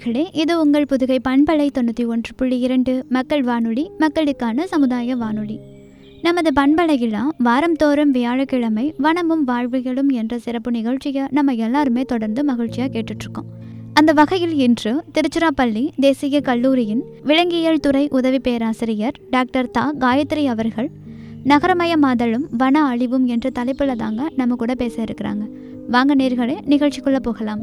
நேர்களே இது உங்கள் புதுகை பண்பலை தொண்ணூற்றி ஒன்று புள்ளி இரண்டு மக்கள் வானொலி மக்களுக்கான சமுதாய வானொலி நமது பண்பலையிலாம் வாரந்தோறும் வியாழக்கிழமை வனமும் வாழ்வியலும் என்ற சிறப்பு நிகழ்ச்சியை நம்ம எல்லாருமே தொடர்ந்து மகிழ்ச்சியாக கேட்டுட்ருக்கோம் அந்த வகையில் இன்று திருச்சிராப்பள்ளி தேசிய கல்லூரியின் விலங்கியல் துறை உதவி பேராசிரியர் டாக்டர் தா காயத்ரி அவர்கள் நகரமயமாதலும் வன அழிவும் என்ற தலைப்பில் தாங்க நம்ம கூட பேச இருக்கிறாங்க வாங்க நேர்களே நிகழ்ச்சிக்குள்ளே போகலாம்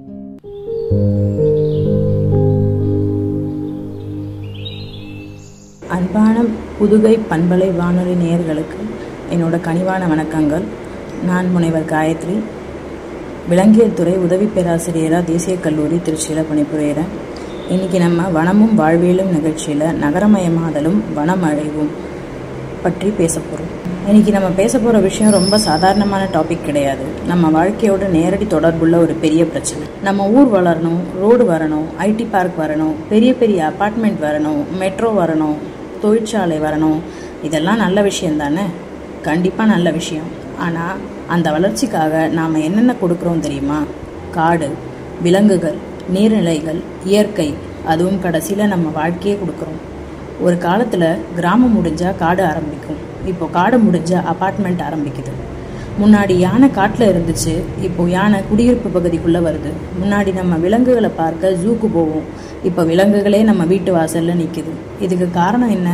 அன்பான புதுகை பண்பலை வானொலி நேயர்களுக்கு என்னோட கனிவான வணக்கங்கள் நான் முனைவர் காயத்ரி விலங்கியல் துறை உதவி பேராசிரியராக தேசிய கல்லூரி திருச்சியில் பணிபுரிகிறேன் இன்றைக்கி நம்ம வனமும் வாழ்வியலும் நிகழ்ச்சியில் நகரமயமாதலும் வனம் அழிவும் பற்றி பேச போகிறோம் இன்றைக்கி நம்ம பேச போகிற விஷயம் ரொம்ப சாதாரணமான டாபிக் கிடையாது நம்ம வாழ்க்கையோட நேரடி தொடர்புள்ள ஒரு பெரிய பிரச்சனை நம்ம ஊர் வளரணும் ரோடு வரணும் ஐடி பார்க் வரணும் பெரிய பெரிய அப்பார்ட்மெண்ட் வரணும் மெட்ரோ வரணும் தொழிற்சாலை வரணும் இதெல்லாம் நல்ல விஷயம் தானே கண்டிப்பாக நல்ல விஷயம் ஆனால் அந்த வளர்ச்சிக்காக நாம் என்னென்ன கொடுக்குறோம் தெரியுமா காடு விலங்குகள் நீர்நிலைகள் இயற்கை அதுவும் கடைசியில் நம்ம வாழ்க்கையே கொடுக்குறோம் ஒரு காலத்தில் கிராமம் முடிஞ்சால் காடு ஆரம்பிக்கும் இப்போ காடு முடிஞ்சால் அப்பார்ட்மெண்ட் ஆரம்பிக்குது முன்னாடி யானை காட்டில் இருந்துச்சு இப்போ யானை குடியிருப்பு பகுதிக்குள்ளே வருது முன்னாடி நம்ம விலங்குகளை பார்க்க ஜூக்கு போவோம் இப்போ விலங்குகளே நம்ம வீட்டு வாசலில் நிற்குது இதுக்கு காரணம் என்ன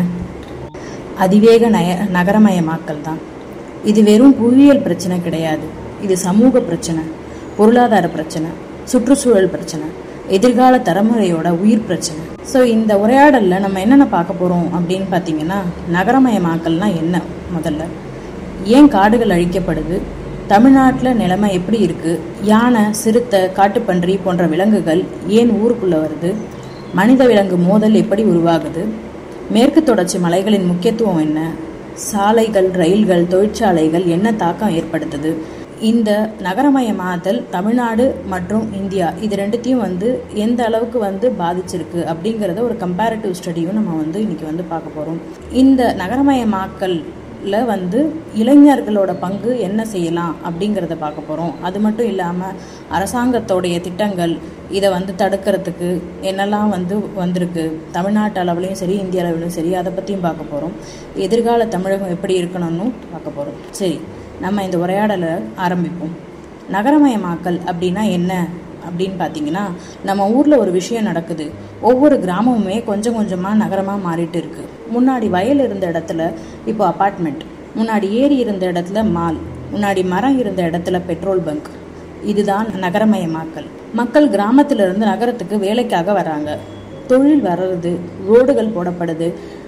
அதிவேக நய நகரமயமாக்கல் தான் இது வெறும் புவியியல் பிரச்சனை கிடையாது இது சமூக பிரச்சனை பொருளாதார பிரச்சனை சுற்றுச்சூழல் பிரச்சனை எதிர்கால தலைமுறையோட உயிர் பிரச்சனை ஸோ இந்த உரையாடலில் நம்ம என்னென்ன பார்க்க போகிறோம் அப்படின்னு பார்த்தீங்கன்னா நகரமயமாக்கல்னா என்ன முதல்ல ஏன் காடுகள் அழிக்கப்படுது தமிழ்நாட்டில் நிலைமை எப்படி இருக்குது யானை சிறுத்தை காட்டுப்பன்றி போன்ற விலங்குகள் ஏன் ஊருக்குள்ளே வருது மனித விலங்கு மோதல் எப்படி உருவாகுது மேற்கு தொடர்ச்சி மலைகளின் முக்கியத்துவம் என்ன சாலைகள் ரயில்கள் தொழிற்சாலைகள் என்ன தாக்கம் ஏற்படுத்துது இந்த நகரமயமாதல் தமிழ்நாடு மற்றும் இந்தியா இது ரெண்டுத்தையும் வந்து எந்த அளவுக்கு வந்து பாதிச்சிருக்கு அப்படிங்கிறத ஒரு கம்பேரிட்டிவ் ஸ்டடியும் நம்ம வந்து இன்னைக்கு வந்து பார்க்க போகிறோம் இந்த நகரமயமாக்கல்ல வந்து இளைஞர்களோட பங்கு என்ன செய்யலாம் அப்படிங்கிறத பார்க்க போகிறோம் அது மட்டும் இல்லாமல் அரசாங்கத்தோடைய திட்டங்கள் இதை வந்து தடுக்கிறதுக்கு என்னெல்லாம் வந்து வந்திருக்கு தமிழ்நாட்டு அளவுலையும் சரி இந்திய அளவுலையும் சரி அதை பற்றியும் பார்க்க போகிறோம் எதிர்கால தமிழகம் எப்படி இருக்கணும்னு பார்க்க போகிறோம் சரி நம்ம இந்த உரையாடலை ஆரம்பிப்போம் நகரமயமாக்கல் அப்படின்னா என்ன அப்படின்னு பார்த்தீங்கன்னா நம்ம ஊரில் ஒரு விஷயம் நடக்குது ஒவ்வொரு கிராமமுமே கொஞ்சம் கொஞ்சமாக நகரமாக மாறிட்டு இருக்கு முன்னாடி வயல் இருந்த இடத்துல இப்போ அப்பார்ட்மெண்ட் முன்னாடி ஏரி இருந்த இடத்துல மால் முன்னாடி மரம் இருந்த இடத்துல பெட்ரோல் பங்க் இதுதான் நகரமயமாக்கல் மக்கள் கிராமத்திலிருந்து நகரத்துக்கு வேலைக்காக வராங்க தொழில் வர்றது ரோடுகள் போடப்படுது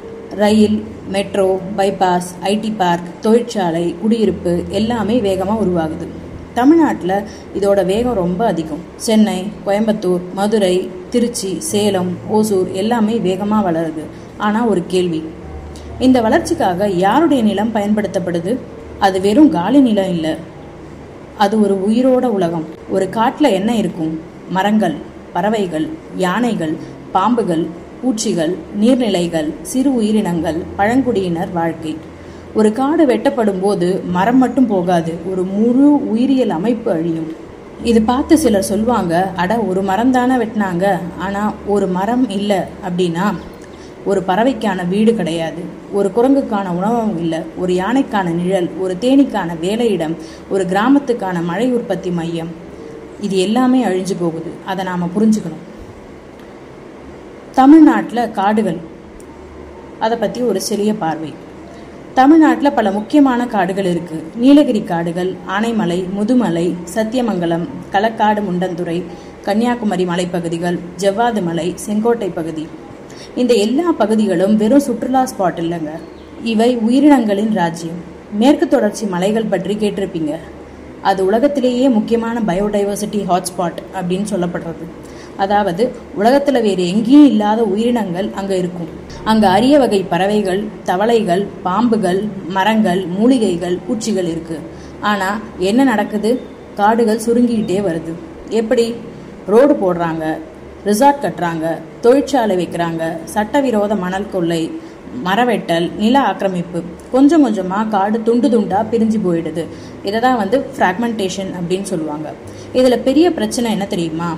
rail metro bypass IT park தொழிற்சாலை குடியிருப்பு எல்லாமே வேகமாக உருவாகுது தமிழ்நாட்டில் இதோட வேகம் ரொம்ப அதிகம் சென்னை கோயம்புத்தூர் மதுரை திருச்சி சேலம் ஓசூர் எல்லாமே வேகமாக வளருது ஆனால் ஒரு கேள்வி இந்த வளர்ச்சிக்காக யாருடைய நிலம் பயன்படுத்தப்படுது அது வெறும் காலி நிலம் இல்லை அது ஒரு உயிரோட உலகம் ஒரு காட்டில் என்ன இருக்கும் மரங்கள் பறவைகள் யானைகள் பாம்புகள் பூச்சிகள் நீர்நிலைகள் சிறு உயிரினங்கள் பழங்குடியினர் வாழ்க்கை ஒரு காடு வெட்டப்படும் போது மரம் மட்டும் போகாது ஒரு முழு உயிரியல் அமைப்பு அழியும் இது பார்த்து சிலர் சொல்லுவாங்க அட ஒரு மரம் தானே வெட்டினாங்க ஆனால் ஒரு மரம் இல்லை அப்படின்னா ஒரு பறவைக்கான வீடு கிடையாது ஒரு குரங்குக்கான உணவகம் இல்லை ஒரு யானைக்கான நிழல் ஒரு தேனீக்கான வேலையிடம் ஒரு கிராமத்துக்கான மழை உற்பத்தி மையம் இது எல்லாமே அழிஞ்சு போகுது அதை நாம் புரிஞ்சுக்கணும் தமிழ்நாட்டில் காடுகள் அதை பற்றி ஒரு சிறிய பார்வை தமிழ்நாட்டில் பல முக்கியமான காடுகள் இருக்கு நீலகிரி காடுகள் ஆனைமலை முதுமலை சத்தியமங்கலம் களக்காடு முண்டந்துறை கன்னியாகுமரி மலைப்பகுதிகள் ஜவ்வாது மலை செங்கோட்டை பகுதி இந்த எல்லா பகுதிகளும் வெறும் சுற்றுலா ஸ்பாட் இல்லைங்க இவை உயிரினங்களின் ராஜ்யம் மேற்கு தொடர்ச்சி மலைகள் பற்றி கேட்டிருப்பீங்க அது உலகத்திலேயே முக்கியமான பயோடைவர்சிட்டி ஹாட்ஸ்பாட் அப்படின்னு சொல்லப்படுறது அதாவது உலகத்தில் வேறு எங்கேயும் இல்லாத உயிரினங்கள் அங்கே இருக்கும் அங்கே அரிய வகை பறவைகள் தவளைகள் பாம்புகள் மரங்கள் மூலிகைகள் பூச்சிகள் இருக்கு ஆனால் என்ன நடக்குது காடுகள் சுருங்கிக்கிட்டே வருது எப்படி ரோடு போடுறாங்க ரிசார்ட் கட்டுறாங்க தொழிற்சாலை வைக்கிறாங்க சட்டவிரோத மணல் கொள்ளை மரவெட்டல் நில ஆக்கிரமிப்பு கொஞ்சம் கொஞ்சமாக காடு துண்டு துண்டாக பிரிஞ்சு போயிடுது இதை தான் வந்து ஃப்ராக்மெண்டேஷன் அப்படின்னு சொல்லுவாங்க இதில் பெரிய பிரச்சனை என்ன தெரியுமா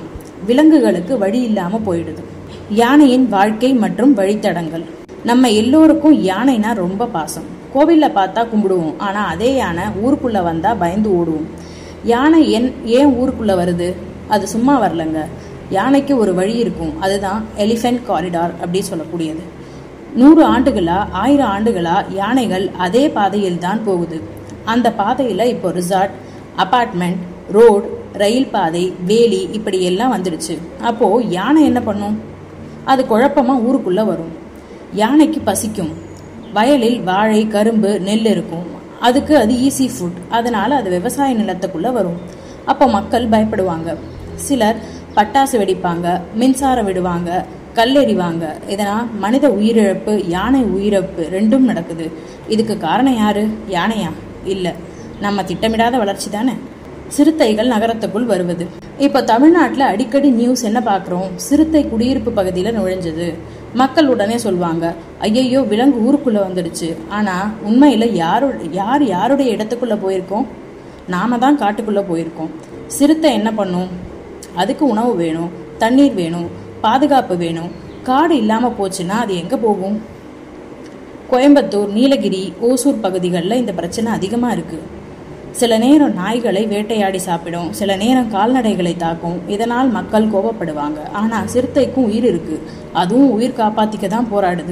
விலங்குகளுக்கு வழி இல்லாம போயிடுது யானையின் வாழ்க்கை மற்றும் வழித்தடங்கள் நம்ம எல்லோருக்கும் யானைனா ரொம்ப பாசம் கோவில்ல பார்த்தா கும்பிடுவோம் ஆனா அதே யானை ஊருக்குள்ள வந்தா பயந்து ஓடுவோம் யானை என் ஏன் ஊருக்குள்ள வருது அது சும்மா வரலங்க யானைக்கு ஒரு வழி இருக்கும் அதுதான் எலிஃபென்ட் காரிடார் அப்படி சொல்லக்கூடியது நூறு ஆண்டுகளா ஆயிரம் ஆண்டுகளா யானைகள் அதே பாதையில் தான் போகுது அந்த பாதையில இப்போ ரிசார்ட் அபார்ட்மெண்ட் ரோடு ரயில் பாதை வேலி இப்படி எல்லாம் வந்துடுச்சு அப்போ யானை என்ன பண்ணும் அது குழப்பமா ஊருக்குள்ள வரும் யானைக்கு பசிக்கும் வயலில் வாழை கரும்பு நெல் இருக்கும் அதுக்கு அது ஈஸி ஃபுட் அதனால அது விவசாய நிலத்துக்குள்ள வரும் அப்போ மக்கள் பயப்படுவாங்க சிலர் பட்டாசு வெடிப்பாங்க மின்சாரம் விடுவாங்க கல்லெறிவாங்க இதனால் மனித உயிரிழப்பு யானை உயிரிழப்பு ரெண்டும் நடக்குது இதுக்கு காரணம் யாரு யானையா இல்லை நம்ம திட்டமிடாத வளர்ச்சி தானே சிறுத்தைகள் நகரத்துக்குள் வருவது இப்போ தமிழ்நாட்டில் அடிக்கடி நியூஸ் என்ன பார்க்குறோம் சிறுத்தை குடியிருப்பு பகுதியில் நுழைஞ்சது மக்கள் உடனே சொல்லுவாங்க ஐயையோ விலங்கு ஊருக்குள்ளே வந்துடுச்சு ஆனால் உண்மையில் யாரு யார் யாருடைய இடத்துக்குள்ளே போயிருக்கோம் நாம தான் காட்டுக்குள்ளே போயிருக்கோம் சிறுத்தை என்ன பண்ணும் அதுக்கு உணவு வேணும் தண்ணீர் வேணும் பாதுகாப்பு வேணும் காடு இல்லாமல் போச்சுன்னா அது எங்கே போகும் கோயம்புத்தூர் நீலகிரி ஓசூர் பகுதிகளில் இந்த பிரச்சனை அதிகமாக இருக்குது சில நேரம் நாய்களை வேட்டையாடி சாப்பிடும் சில நேரம் கால்நடைகளை தாக்கும் இதனால் மக்கள் கோபப்படுவாங்க ஆனால் சிறுத்தைக்கும் உயிர் இருக்கு அதுவும் உயிர் காப்பாத்திக்க தான் போராடுது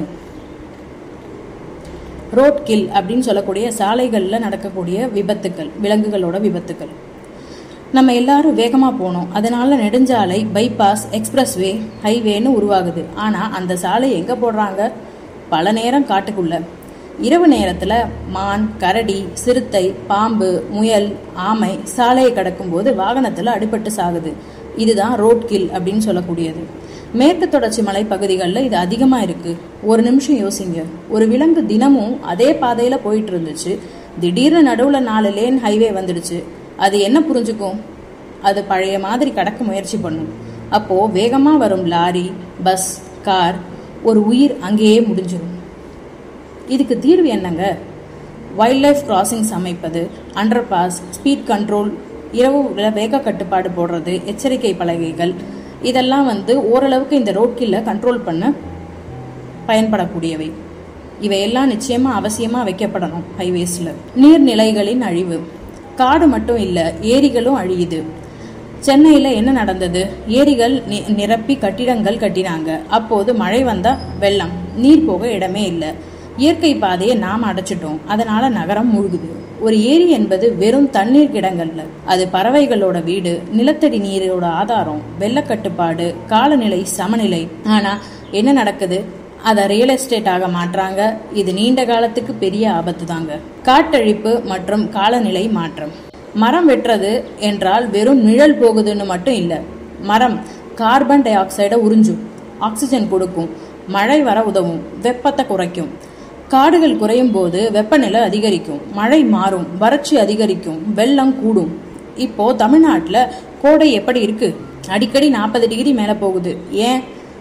ரோட் கில் அப்படின்னு சொல்லக்கூடிய சாலைகளில் நடக்கக்கூடிய விபத்துக்கள் விலங்குகளோட விபத்துக்கள் நம்ம எல்லாரும் வேகமாக போனோம் அதனால நெடுஞ்சாலை பைபாஸ் எக்ஸ்பிரஸ்வே ஹைவேன்னு உருவாகுது ஆனால் அந்த சாலை எங்கே போடுறாங்க பல நேரம் காட்டுக்குள்ள இரவு நேரத்தில் மான் கரடி சிறுத்தை பாம்பு முயல் ஆமை சாலையை கடக்கும்போது வாகனத்தில் அடிபட்டு சாகுது இதுதான் ரோட் கில் அப்படின்னு சொல்லக்கூடியது மேற்கு தொடர்ச்சி மலை பகுதிகளில் இது அதிகமாக இருக்கு ஒரு நிமிஷம் யோசிங்க ஒரு விலங்கு தினமும் அதே பாதையில் போயிட்டு இருந்துச்சு திடீர்னு நடுவில் நாலு லேன் ஹைவே வந்துடுச்சு அது என்ன புரிஞ்சுக்கும் அது பழைய மாதிரி கடக்க முயற்சி பண்ணும் அப்போ வேகமாக வரும் லாரி பஸ் கார் ஒரு உயிர் அங்கேயே முடிஞ்சிடும் இதுக்கு தீர்வு என்னங்க வைல்ட் லைஃப் கிராசிங்ஸ் அமைப்பது அண்டர் பாஸ் ஸ்பீட் கண்ட்ரோல் இரவு வேக கட்டுப்பாடு போடுறது எச்சரிக்கை பலகைகள் இதெல்லாம் வந்து ஓரளவுக்கு இந்த ரோட்கில்ல கண்ட்ரோல் பண்ண பயன்படக்கூடியவை இவையெல்லாம் நிச்சயமா அவசியமா வைக்கப்படணும் ஹைவேஸ்ல நீர்நிலைகளின் அழிவு காடு மட்டும் இல்ல ஏரிகளும் அழியுது சென்னையில என்ன நடந்தது ஏரிகள் நி- நிரப்பி கட்டிடங்கள் கட்டினாங்க அப்போது மழை வந்தா வெள்ளம் நீர் போக இடமே இல்லை இயற்கை பாதையை நாம் அடைச்சிட்டோம் அதனால நகரம் மூழ்குது ஒரு ஏரி என்பது வெறும் தண்ணீர் கிடங்கல்ல அது பறவைகளோட வீடு நிலத்தடி நீரோட ஆதாரம் வெள்ளக்கட்டுப்பாடு காலநிலை சமநிலை ஆனா என்ன நடக்குது அதை ரியல் எஸ்டேட்டாக மாற்றாங்க இது நீண்ட காலத்துக்கு பெரிய ஆபத்து தாங்க காட்டழிப்பு மற்றும் காலநிலை மாற்றம் மரம் வெட்டுறது என்றால் வெறும் நிழல் போகுதுன்னு மட்டும் இல்லை மரம் கார்பன் டை ஆக்சைடை உறிஞ்சும் ஆக்சிஜன் கொடுக்கும் மழை வர உதவும் வெப்பத்தை குறைக்கும் காடுகள் குறையும் போது வெப்பநிலை அதிகரிக்கும் மழை மாறும் வறட்சி அதிகரிக்கும் வெள்ளம் கூடும் இப்போ தமிழ்நாட்டில் கோடை எப்படி இருக்கு அடிக்கடி நாற்பது டிகிரி மேலே போகுது ஏன்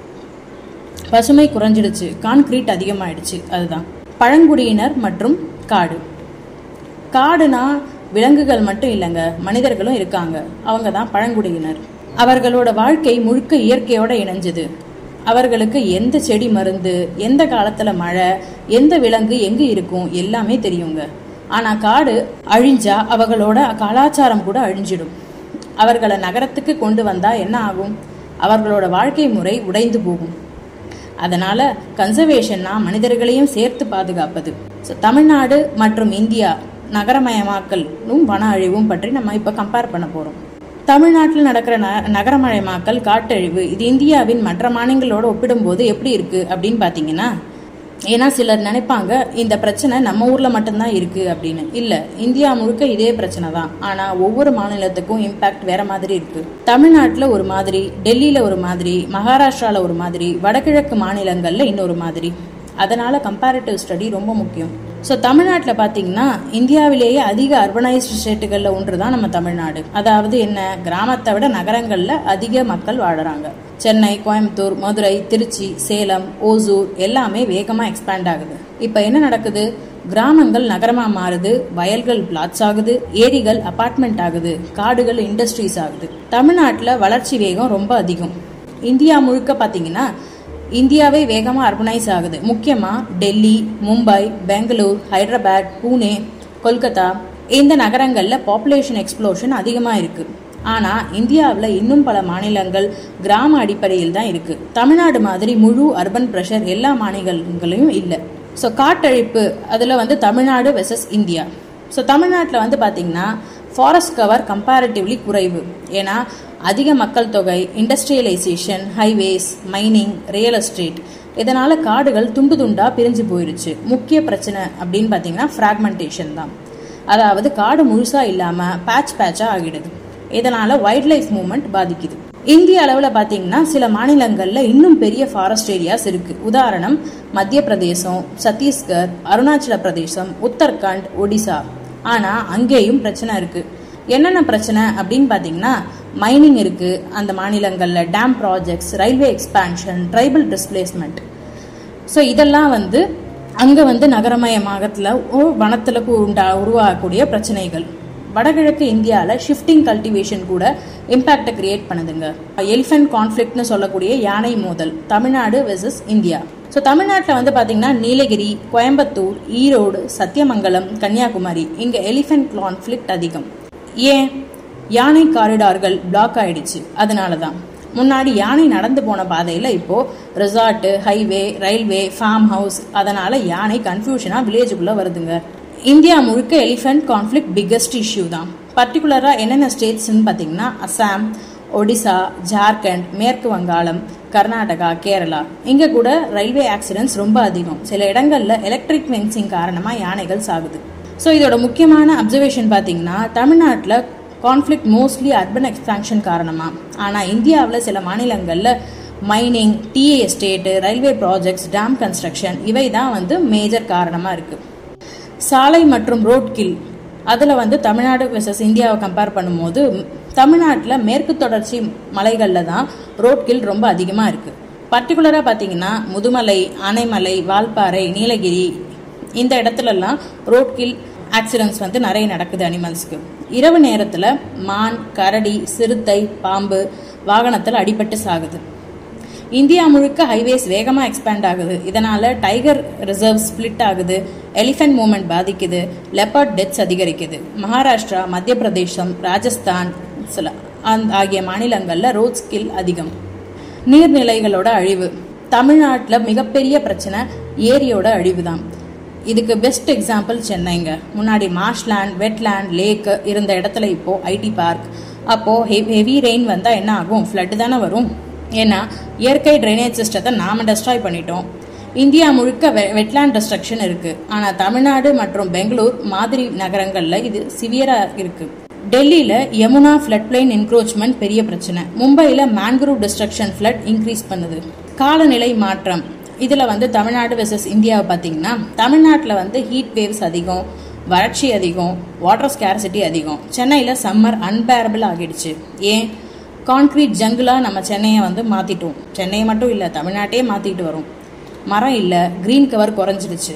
பசுமை குறைஞ்சிடுச்சு கான்கிரீட் அதிகமாயிடுச்சு அதுதான் பழங்குடியினர் மற்றும் காடு காடுனா விலங்குகள் மட்டும் இல்லைங்க மனிதர்களும் இருக்காங்க அவங்க தான் பழங்குடியினர் அவர்களோட வாழ்க்கை முழுக்க இயற்கையோட இணைஞ்சது அவர்களுக்கு எந்த செடி மருந்து எந்த காலத்துல மழை எந்த விலங்கு எங்க இருக்கும் எல்லாமே தெரியுங்க ஆனா காடு அழிஞ்சா அவர்களோட கலாச்சாரம் கூட அழிஞ்சிடும் அவர்களை நகரத்துக்கு கொண்டு வந்தா என்ன ஆகும் அவர்களோட வாழ்க்கை முறை உடைந்து போகும் அதனால கன்சர்வேஷன்னா மனிதர்களையும் சேர்த்து பாதுகாப்பது So, தமிழ்நாடு மற்றும் இந்தியா நகரமயமாக்கலும் வன அழிவும் பற்றி நம்ம இப்போ கம்பேர் பண்ண போறோம் தமிழ்நாட்டில் நடக்கிற ந நகரமயமாக்கல் காட்டழிவு இது இந்தியாவின் மற்ற மாநிலங்களோட ஒப்பிடும்போது எப்படி இருக்கு அப்படின்னு பார்த்தீங்கன்னா ஏன்னா சிலர் நினைப்பாங்க இந்த பிரச்சனை நம்ம ஊர்ல மட்டும்தான் இருக்கு அப்படின்னு இல்ல இந்தியா முழுக்க இதே பிரச்சனை தான் ஆனா ஒவ்வொரு மாநிலத்துக்கும் இம்பாக்ட் வேற மாதிரி இருக்கு தமிழ்நாட்டுல ஒரு மாதிரி டெல்லியில ஒரு மாதிரி மகாராஷ்டிரால ஒரு மாதிரி வடகிழக்கு மாநிலங்கள்ல இன்னொரு மாதிரி அதனால கம்பேரிட்டிவ் ஸ்டடி ரொம்ப முக்கியம் ஸோ தமிழ்நாட்டில் பார்த்தீங்கன்னா இந்தியாவிலேயே அதிக அர்பனைஸ்டு ஸ்டேட்டுகளில் ஒன்று தான் நம்ம தமிழ்நாடு அதாவது என்ன கிராமத்தை விட நகரங்களில் அதிக மக்கள் வாழுறாங்க சென்னை கோயம்புத்தூர் மதுரை திருச்சி சேலம் ஓசூர் எல்லாமே வேகமாக எக்ஸ்பேண்ட் ஆகுது இப்போ என்ன நடக்குது கிராமங்கள் நகரமா மாறுது வயல்கள் பிளாட்ஸ் ஆகுது ஏரிகள் அபார்ட்மெண்ட் ஆகுது காடுகள் இண்டஸ்ட்ரீஸ் ஆகுது தமிழ்நாட்டில் வளர்ச்சி வேகம் ரொம்ப அதிகம் இந்தியா முழுக்க பார்த்தீங்கன்னா இந்தியாவே வேகமாக அர்பனைஸ் ஆகுது முக்கியமாக டெல்லி மும்பை பெங்களூர் ஹைதராபாத் பூனே கொல்கத்தா இந்த நகரங்களில் பாப்புலேஷன் எக்ஸ்ப்ளோஷன் அதிகமாக இருக்குது ஆனால் இந்தியாவில் இன்னும் பல மாநிலங்கள் கிராம அடிப்படையில் தான் இருக்குது தமிழ்நாடு மாதிரி முழு அர்பன் ப்ரெஷர் எல்லா மாநிலங்களையும் இல்லை ஸோ காட்டழிப்பு அதில் வந்து தமிழ்நாடு வெர்சஸ் இந்தியா ஸோ தமிழ்நாட்டில் வந்து பார்த்தீங்கன்னா ஃபாரஸ்ட் கவர் கம்பேரிட்டிவ்லி குறைவு ஏன்னா அதிக மக்கள் தொகை industrialisation highways mining real estate இதனால் காடுகள் துண்டு துண்டாக பிரிஞ்சு போயிருச்சு முக்கிய பிரச்சனை அப்படின்னு பார்த்தீங்கன்னா ஃப்ராக்மெண்டேஷன் தான் அதாவது காடு முழுசாக இல்லாமல் பேட்ச் பேட்சாக ஆகிடுது இதனால் வைல்ட் லைஃப் மூவ்மெண்ட் பாதிக்குது இந்திய அளவில் பார்த்தீங்கன்னா சில மாநிலங்களில் இன்னும் பெரிய ஃபாரஸ்ட் ஏரியாஸ் இருக்கு உதாரணம் மத்திய பிரதேசம் சத்தீஸ்கர் அருணாச்சல பிரதேசம் உத்தரகாண்ட் ஒடிசா ஆனால் அங்கேயும் பிரச்சனை இருக்கு என்னென்ன பிரச்சனை அப்படின்னு பார்த்தீங்கன்னா மைனிங் இருக்கு அந்த மாநிலங்களில் dam projects railway expansion tribal displacement so இதெல்லாம் வந்து அங்கே வந்து நகரமயமாகத்தில் வனத்தில் உண்டா உருவாகக்கூடிய பிரச்சனைகள் வடகிழக்கு இந்தியாவில் ஷிஃப்டிங் கல்டிவேஷன் கூட இம்பேக்டை கிரியேட் பண்ணுதுங்க எலிஃபென்ட் கான்ஃப்ளிக்ட்னு சொல்லக்கூடிய யானை மோதல் தமிழ்நாடு வெர்சஸ் இந்தியா ஸோ தமிழ்நாட்டில் வந்து பார்த்தீங்கன்னா நீலகிரி கோயம்புத்தூர் ஈரோடு சத்தியமங்கலம் கன்னியாகுமரி இங்கே எலிஃபென்ட் கான்ஃப்ளிக்ட் அதிகம் ஏன் யானை காரிடார்கள் பிளாக் ஆயிடுச்சு அதனால தான் முன்னாடி யானை நடந்து போன பாதையில் இப்போ resort highway railway farm house அதனால யானை கன்ஃபியூஷனாக வில்லேஜுக்குள்ளே வருதுங்க இந்தியா முழுக்க எலிஃபென்ட் கான்ஃப்ளிக்ட் பிக்கஸ்ட் இஷ்யூ தான் பர்டிகுலராக என்னென்ன ஸ்டேட்ஸ்ன்னு பார்த்தீங்கன்னா அசாம் ஒடிசா ஜார்க்கண்ட் மேற்கு வங்காளம் கர்நாடகா கேரளா இங்கே கூட ரயில்வே ஆக்சிடென்ட்ஸ் ரொம்ப அதிகம் சில இடங்களில் எலக்ட்ரிக் ஃபென்சிங் காரணமாக யானைகள் சாகுது ஸோ இதோட முக்கியமான அப்சர்வேஷன் பார்த்தீங்கன்னா தமிழ்நாட்டில் கான்ஃப்ளிக்ட் மோஸ்ட்லி அர்பன் எக்ஸ்பான்ஷன் காரணமாக ஆனால் இந்தியாவில் சில மாநிலங்களில் மைனிங் டிஏ estate railway projects dam construction இவை தான் வந்து மேஜர் காரணமாக இருக்குது சாலை மற்றும் ரோட் கில் அதில் வந்து தமிழ்நாடு வெர்சஸ் இந்தியாவை கம்பேர் பண்ணும்போது தமிழ்நாட்டில் மேற்கு தொடர்ச்சி மலைகளில் தான் ரோட் கில் ரொம்ப அதிகமாக இருக்குது பர்டிகுலராக பார்த்தீங்கன்னா முதுமலை ஆனைமலை வால்பாறை நீலகிரி இந்த இடத்துலலாம் ரோட் கில் ஆக்சிடென்ட்ஸ் வந்து நிறைய நடக்குது அனிமல்ஸ்க்கு இரவு நேரத்தில் மான் கரடி சிறுத்தை பாம்பு வாகனத்தில் அடிபட்டு சாகுது இந்தியா முழுக்க ஹைவேஸ் வேகமாக எக்ஸ்பேண்ட் ஆகுது இதனால் டைகர் ரிசர்வ் ஸ்பிளிட் ஆகுது எலிஃபென்ட் மூமெண்ட் பாதிக்குது லெப்பர்ட் டெத்ஸ் அதிகரிக்குது மகாராஷ்டிரா மத்திய பிரதேசம் ராஜஸ்தான் சில ஆகிய மாநிலங்களில் ரோட் ஸ்கில் அதிகம் நீர்நிலைகளோட அழிவு தமிழ்நாட்டில் மிகப்பெரிய பிரச்சனை ஏரியோட அழிவு தான் இதுக்கு பெஸ்ட் எக்ஸாம்பிள் சென்னைங்க முன்னாடி மார்ஷ்லேண்ட் வெட்லேண்ட் லேக் இருந்த இடத்துல இப்போ ஐடி பார்க் அப்போ ஹெவி ரெயின் வந்தால் என்ன ஆகும் ஃப்ளட்டு தானே வரும் ஏன்னா இயற்கை ட்ரைனேஜ் சிஸ்டத்தை நாம டெஸ்ட்ராய் பண்ணிட்டோம் இந்தியா முழுக்க வெ வெட்லேண்ட் டிஸ்ட்ரக்ஷன் இருக்கு ஆனால் தமிழ்நாடு மற்றும் பெங்களூர் மாதிரி நகரங்களில் இது சிவியராக இருக்கு டெல்லியில் யமுனா ஃப்ளட் பிளைன் என்க்ரோச்மெண்ட் பெரிய பிரச்சனை மும்பையில் மேன்க்ரூவ் டிஸ்ட்ரக்ஷன் ஃப்ளட் இன்க்ரீஸ் பண்ணுது காலநிலை மாற்றம் இதில் வந்து தமிழ்நாடு வெர்சஸ் இந்தியாவை பார்த்தீங்கன்னா தமிழ்நாட்டில் வந்து ஹீட் வேவ்ஸ் அதிகம் வறட்சி அதிகம் வாட்டர் ஸ்கேர்சிட்டி அதிகம் சென்னையில் சம்மர் அன்பேரபிள் ஆகிடுச்சு ஏன் கான்க்ரீட் ஜங்கிளாக நம்ம சென்னையை வந்து மாற்றிட்டோம் சென்னையை மட்டும் இல்லை தமிழ்நாட்டையே மாற்றிட்டு வரோம் மரம் இல்லை க்ரீன் கவர் குறைஞ்சிடுச்சு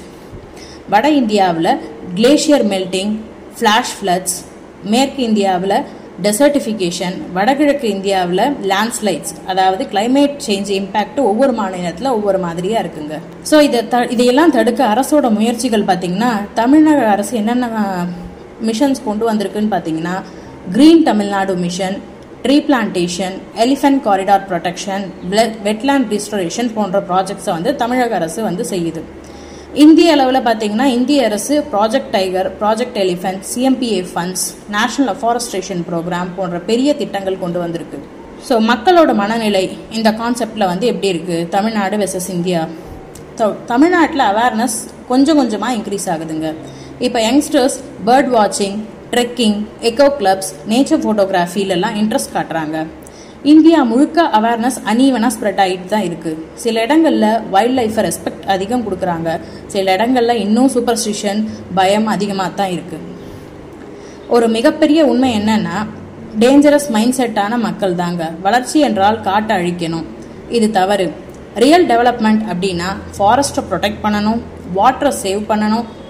வட இந்தியாவில் கிளேஷியர் மெல்டிங் ஃப்ளாஷ் ஃப்ளட்ஸ் மேற்கு இந்தியாவில் டெசர்டிஃபிகேஷன் வடகிழக்கு இந்தியாவில் லேண்ட்ஸ்லைட்ஸ் அதாவது கிளைமேட் சேஞ்ச் இம்பேக்ட் ஒவ்வொரு மாநிலத்தில் ஒவ்வொரு மாதிரியாக இருக்குங்க ஸோ இதை த இதையெல்லாம் தடுக்க அரசோட முயற்சிகள் பார்த்தீங்கன்னா தமிழ்நாடு அரசு என்னென்ன மிஷன்ஸ் கொண்டு வந்திருக்குன்னு பார்த்தீங்கன்னா green Tamil Nadu mission tree plantation elephant corridor protection wetland restoration போன்ற ப்ராஜெக்ட்ஸை வந்து தமிழக அரசு வந்து செய்யுது இந்திய அளவில் பார்த்தீங்கன்னா இந்திய அரசு project tiger project elephant CMPA funds national afforestation programme போன்ற பெரிய திட்டங்கள் கொண்டு வந்திருக்கு ஸோ மக்களோட மனநிலை இந்த கான்செப்டில் வந்து எப்படி இருக்குது தமிழ்நாடு வெர்சஸ் இந்தியா தமிழ்நாட்டில் அவேர்னஸ் கொஞ்சம் கொஞ்சமாக இன்க்ரீஸ் ஆகுதுங்க இப்போ யங்ஸ்டர்ஸ் பேர்ட் வாட்சிங் ட்ரெக்கிங் எக்கோ கிளப்ஸ் நேச்சர் ஃபோட்டோகிராஃபிலெல்லாம் இன்ட்ரெஸ்ட் காட்டுறாங்க இந்தியா முழுக்க அவேர்னஸ் அனீவனாக ஸ்ப்ரெட் ஆகிட்டு தான் இருக்குது சில இடங்களில் வைல்ட் லைஃப்பை ரெஸ்பெக்ட் அதிகம் கொடுக்குறாங்க சில இடங்களில் இன்னும் சூப்பர்ஸ்டிஷன் பயம் அதிகமாக தான் இருக்குது ஒரு மிகப்பெரிய உண்மை என்னன்னா டேஞ்சரஸ் மைண்ட் செட்டான மக்கள் தாங்க வளர்ச்சி என்றால் காட்டை அழிக்கணும் இது தவறு ரியல் டெவலப்மெண்ட் அப்படின்னா ஃபாரஸ்ட்டை ப்ரொடெக்ட் பண்ணணும் வாட்டரை சேவ் பண்ணணும்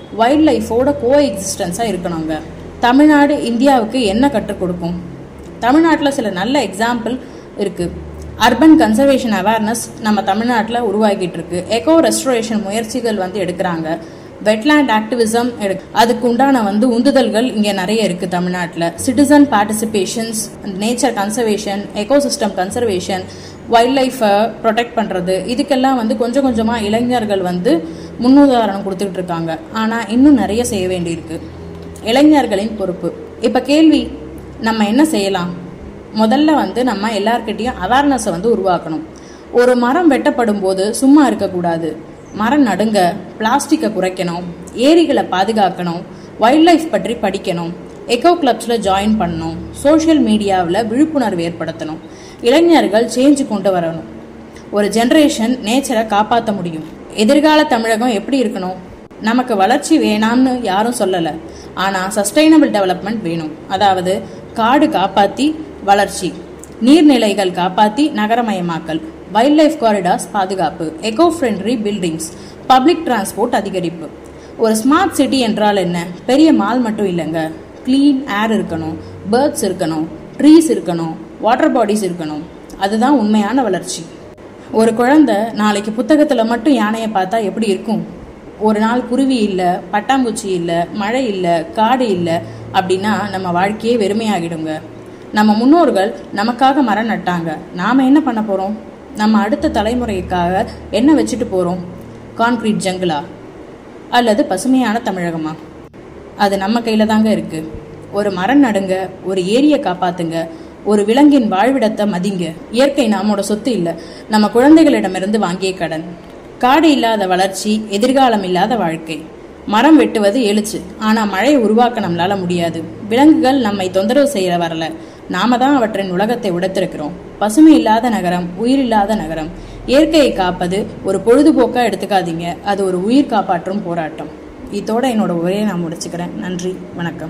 வைல்ட் லைஃபோட கோ எக்ஸிஸ்டன்ஸாக இருக்கணுங்க தமிழ்நாடு இந்தியாவுக்கு என்ன கற்றுக் கொடுக்கும் தமிழ்நாட்டில் சில நல்ல எக்ஸாம்பிள் இருக்குது அர்பன் கன்சர்வேஷன் அவேர்னஸ் நம்ம தமிழ்நாட்டில் உருவாகிட்டு இருக்கு எக்கோ ரெஸ்டரேஷன் முயற்சிகள் வந்து எடுக்கிறாங்க வெட்லேண்ட் ஆக்டிவிசம் எடு அதுக்கு உண்டான வந்து உந்துதல்கள் இங்கே நிறைய இருக்குது தமிழ்நாட்டில் citizen participations nature conservation ecosystem conservation wild லைஃப்பை ப்ரொடெக்ட் பண்ணுறது இதுக்கெல்லாம் வந்து கொஞ்சம் கொஞ்சமாக இளைஞர்கள் வந்து முன்னுதாரணம் கொடுத்துட்டு இருக்காங்க ஆனால் இன்னும் நிறைய செய்ய வேண்டியிருக்கு இளைஞர்களின் பொறுப்பு இப்போ கேள்வி நம்ம என்ன செய்யலாம் முதல்ல வந்து நம்ம எல்லார்கிட்டையும் அவேர்னஸை வந்து உருவாக்கணும் ஒரு மரம் வெட்டப்படும் போது சும்மா இருக்கக்கூடாது மரம் நடுங்க பிளாஸ்டிக்கை குறைக்கணும் ஏரிகளை பாதுகாக்கணும் வைல்ட் லைஃப் பற்றி படிக்கணும் எக்கோ கிளப்ஸில் ஜாயின் பண்ணணும் சோஷியல் மீடியாவில் விழிப்புணர்வு ஏற்படுத்தணும் இளைஞர்கள் சேஞ்சு கொண்டு வரணும் ஒரு ஜென்ரேஷன் நேச்சரை காப்பாற்ற முடியும் எதிர்கால தமிழகம் எப்படி இருக்கணும் நமக்கு வளர்ச்சி வேணாம்னு யாரும் சொல்லலை ஆனால் சஸ்டைனபிள் டெவலப்மெண்ட் வேணும் அதாவது காடு காப்பாற்றி வளர்ச்சி நீர்நிலைகள் காப்பாற்றி நகரமயமாக்கல் வைல்ட் லைஃப் காரிடார்ஸ் பாதுகாப்பு eco friendly buildings public transport அதிகரிப்பு ஒரு ஸ்மார்ட் சிட்டி என்றால் என்ன பெரிய மால் மட்டும் இல்லைங்க க்ளீன் ஏர் இருக்கணும் பேர்ட்ஸ் இருக்கணும் ட்ரீஸ் இருக்கணும் வாட்டர் பாடிஸ் இருக்கணும் அதுதான் உண்மையான வளர்ச்சி ஒரு குழந்தை நாளைக்கு புத்தகத்தில் மட்டும் யானையை பார்த்தா எப்படி இருக்கும் ஒரு நாள் குருவி இல்லை பட்டாம்பூச்சி இல்லை மழை இல்லை காடு இல்லை அப்படின்னா நம்ம வாழ்க்கையே வெறுமையாகிடுங்க நம்ம முன்னோர்கள் நமக்காக மரம் நட்டாங்க நாம் என்ன பண்ண போகிறோம் நம்ம அடுத்த தலைமுறைக்காக என்ன வச்சுட்டு போகிறோம் கான்கிரீட் ஜங்கிளா அல்லது பசுமையான தமிழகமா அது நம்ம கையில் தாங்க இருக்கு ஒரு மரம் நடுங்க ஒரு ஏரியை காப்பாத்துங்க ஒரு விலங்கின் வாழ்விடத்தை மதிங்க இயற்கை நாமோட சொத்து இல்லை நம்ம குழந்தைகளிடமிருந்து வாங்கிய கடன் காடு இல்லாத வளர்ச்சி எதிர்காலம் இல்லாத வாழ்க்கை மரம் வெட்டுவது எழுச்சு ஆனா மழையை உருவாக்க நம்மளால முடியாது விலங்குகள் நம்மை தொந்தரவு செய்ய வரல நாம தான் அவற்றின் உலகத்தை உடைத்திருக்கிறோம் பசுமை இல்லாத நகரம் உயிர் இல்லாத நகரம் இயற்கையை காப்பது ஒரு பொழுதுபோக்கா எடுத்துக்காதீங்க அது ஒரு உயிர் காப்பாற்றும் போராட்டம் இதோட என்னோட உரையை நான் முடிச்சுக்கிறேன் நன்றி வணக்கம்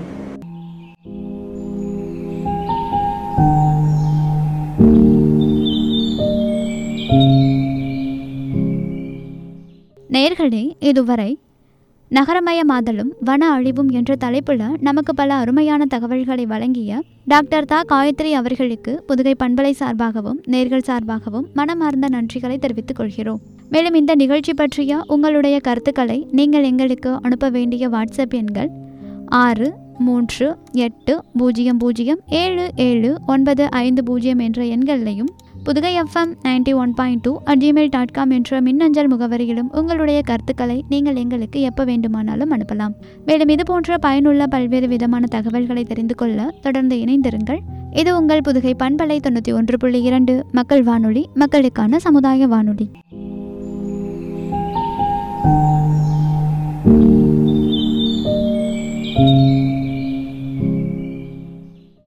நேர்களே இதுவரை நகரமயமாதலும் வன அழிவும் என்ற தலைப்பில் நமக்கு பல அருமையான தகவல்களை வழங்கிய டாக்டர் தா காயத்ரி அவர்களுக்கு புதுகை பண்பலை சார்பாகவும் நேர்கள் சார்பாகவும் மனமார்ந்த நன்றிகளை தெரிவித்துக் கொள்கிறோம் மேலும் இந்த நிகழ்ச்சி பற்றிய உங்களுடைய கருத்துக்களை நீங்கள் எங்களுக்கு அனுப்ப வேண்டிய வாட்ஸ்அப் எண்கள் ஆறு மூன்று எட்டு பூஜ்ஜியம் பூஜ்ஜியம் ஏழு ஏழு ஒன்பது ஐந்து பூஜ்ஜியம் என்ற எண்களையும் Pudugai FM ninety one point two at Gmail dot com என்ற மின்னஞ்சல் முகவரியிலும் உங்களுடைய கருத்துக்களை நீங்கள் எங்களுக்கு எப்போ வேண்டுமானாலும் அனுப்பலாம் மேலும் இது போன்ற பயனுள்ள பல்வேறு விதமான தகவல்களை தெரிந்து கொள்ள தொடர்ந்து இணைந்திருங்கள் இது உங்கள் புதுகை பண்பலை தொண்ணூற்றி ஒன்று புள்ளி இரண்டு மக்கள் வானொலி மக்களுக்கான சமுதாய வானொலி